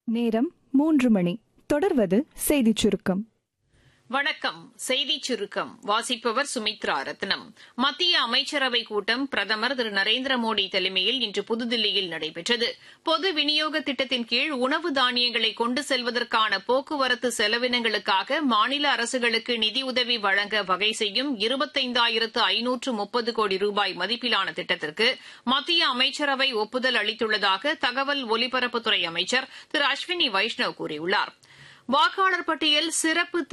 நேரம் மூன்று மணி தொடர்வது செய்திச் சுருக்கம் வணக்கம் செய்திச் சுருக்கம் வாசிப்பவர் சுமித்ரா ரத்னம் மத்திய அமைச்சரவைக் கூட்டம் பிரதமர் திரு நரேந்திர மோடி தலைமையில் இன்று புதுதில்லியில் நடைபெற்றது பொது விநியோக திட்டத்தின் கீழ் உணவு தானியங்களை கொண்டு செல்வதற்கான போக்குவரத்து செலவினங்களுக்காக மாநில அரசுகளுக்கு நிதியுதவி வழங்க வகை செய்யும் இருபத்தைந்தாயிரத்து ஐநூற்று முப்பது கோடி ரூபாய் மதிப்பிலான திட்டத்திற்கு மத்திய அமைச்சரவை ஒப்புதல் அளித்துள்ளதாக தகவல் ஒலிபரப்புத்துறை அமைச்சர் திரு அஸ்வினி வைஷ்ணவ் கூறியுள்ளார் வாக்காளர் பட்டியல் சிறப்பு